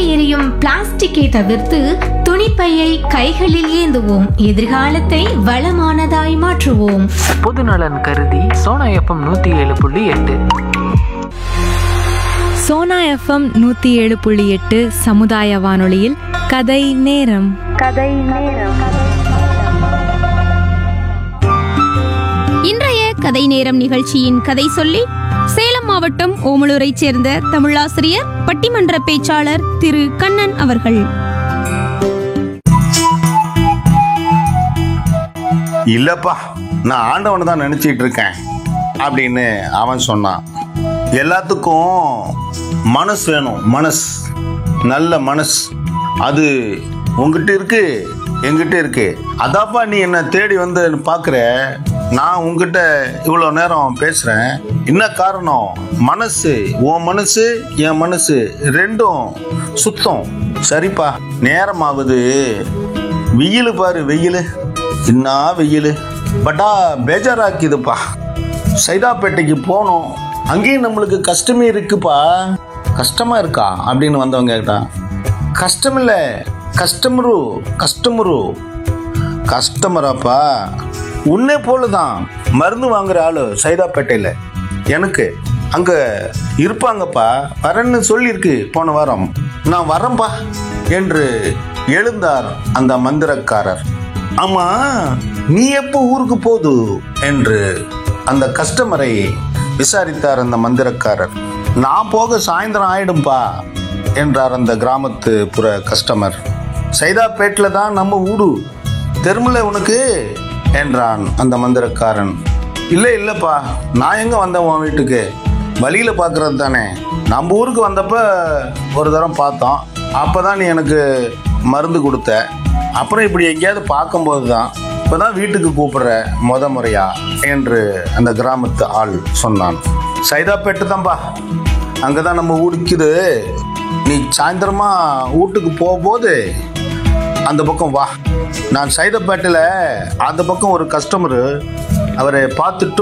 எரியும் பிளாஸ்டிக்கை தவிர்த்து துணிப்பையை கைகளில் ஏந்துவோம் எதிர்காலத்தை வளமானதாய் மாற்றுவோம் பொதுநலன் கருதி சோனா எஃப்எம் நூற்றி ஏழு புள்ளி எட்டு சோனா எஃப்எம் நூற்றி ஏழு புள்ளி எட்டு சமுதாய வானொலியில் கதை நேரம் இன்றைய கதை நேரம் நிகழ்ச்சியின் கதை சொல்லி சேலம் மாவட்டம் ஓமலூரைச் சேர்ந்த தமிழாசிரியர் பட்டிமன்ற பேச்சாளர் திரு கண்ணன் அவர்கள் இல்லப்பா நான் ஆண்டவனை தான் நினைச்சிட்டு இருக்கேன் அப்படின்னு அவன் சொன்னான் எல்லாத்துக்கும் மனசு வேணும் மனசு நல்ல மனசு அது உங்ககிட்ட இருக்கு என்கிட்ட இருக்கு அதாப்பா நீ என்ன தேடி வந்து பார்க்குற நான் உங்ககிட்ட இவ்வளோ நேரம் பேசுகிறேன் என்ன காரணம் மனசு உன் மனசு என் மனசு ரெண்டும் சுத்தம் சரிப்பா நேரமாகுது வெயில் பாரு வெயில் என்ன வெயில் பட்டா பேஜாராக்கிதுப்பா சைதாப்பேட்டைக்கு போனோம் அங்கேயும் நம்மளுக்கு கஷ்டமே இருக்குப்பா கஷ்டமா இருக்கா அப்படின்னு வந்தவங்க கேட்டான் கஷ்டம் இல்லை கஸ்டமரு கஸ்டமரு கஸ்டமராப்பா உன்னை போல தான் மருந்து வாங்குற ஆளு சைதாப்பேட்டையில் எனக்கு அங்க இருப்பாங்கப்பா வரேன்னு சொல்லியிருக்கு போன வாரம் நான் வரேன்பா என்று எழுந்தார் அந்த மந்திரக்காரர் ஆமா நீ எப்போ ஊருக்கு போது என்று அந்த கஸ்டமரை விசாரித்தார் அந்த மந்திரக்காரர் நான் போக சாயந்தரம் ஆயிடும்பா என்றார் அந்த கிராமத்து புற கஸ்டமர் சைதாப்பேட்டில் தான் நம்ம ஊடு தெருமுல உனக்கு என்றான் அந்த மந்திரக்காரன் இல்லை இல்லைப்பா நான் எங்கே வந்தேன் உன் வீட்டுக்கு வழியில் பார்க்குறது தானே நம்ம ஊருக்கு வந்தப்ப ஒரு தரம் பார்த்தோம் அப்போ தான் நீ எனக்கு மருந்து கொடுத்த அப்புறம் இப்படி எங்கேயாவது பார்க்கும்போது தான் இப்போ தான் வீட்டுக்கு கூப்பிடுற முத முறையா என்று அந்த கிராமத்து ஆள் சொன்னான் சைதாப்பேட்டு தான்ப்பா அங்கே தான் நம்ம ஊருக்குது நீ சாயந்தரமா வீட்டுக்கு போகும்போது அந்த பக்கம் வா நான் சைதாப்பேட்டில் அந்த பக்கம் ஒரு கஸ்டமரு அவரை பார்த்துட்டு